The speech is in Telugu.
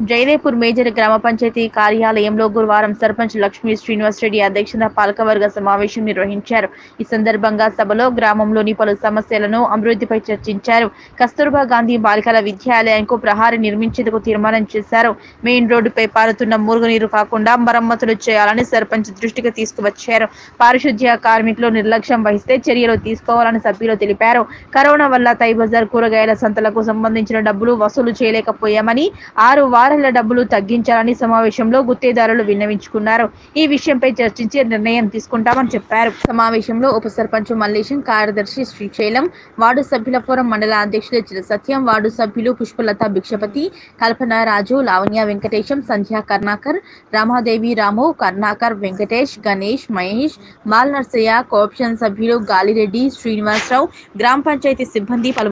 జయదేపూర్ మేజర్ గ్రామ పంచాయతీ కార్యాలయంలో గురువారం సర్పంచ్ లక్ష్మీ శ్రీనివాస్ రెడ్డి అధ్యక్షత పాలకవర్గ సమావేశం నిర్వహించారు ఈ సందర్భంగా సభలో గ్రామంలోని పలు సమస్యలను అభివృద్ధిపై చర్చించారు కస్తూర్బా గాంధీ బాలికల విద్యాలయంకు ప్రహారీ నిర్మించేందుకు తీర్మానం చేశారు మెయిన్ రోడ్డుపై పారుతున్న మురుగునీరు కాకుండా మరమ్మతులు చేయాలని సర్పంచ్ దృష్టికి తీసుకువచ్చారు పారిశుద్ధ్య కార్మికులు నిర్లక్ష్యం వహిస్తే చర్యలు తీసుకోవాలని సభ్యులు తెలిపారు కరోనా వల్ల తై బజార్ కూరగాయల సంతలకు సంబంధించిన డబ్బులు వసూలు చేయలేకపోయామని ఆరు వారాల డబ్బులు తగ్గించాలని సమావేశంలో గుత్తేదారులు విన్నవించుకున్నారు ఈ విషయంపై చర్చించి నిర్ణయం తీసుకుంటామని చెప్పారు సమావేశంలో ఉప సర్పంచ్ మల్లేశం కార్యదర్శి శ్రీశైలం వార్డు సభ్యుల ఫోరం మండల అధ్యక్షులు చిర సత్యం వార్డు సభ్యులు పుష్పలత భిక్షపతి కల్పన రాజు లావణ్య వెంకటేశం సంధ్య కర్ణాకర్ రామాదేవి రాము కర్ణాకర్ వెంకటేష్ గణేష్ మహేష్ మాల్ నర్సయ్య కోఆప్షన్ సభ్యులు గాలిరెడ్డి శ్రీనివాసరావు గ్రామ పంచాయతీ సిబ్బంది పలు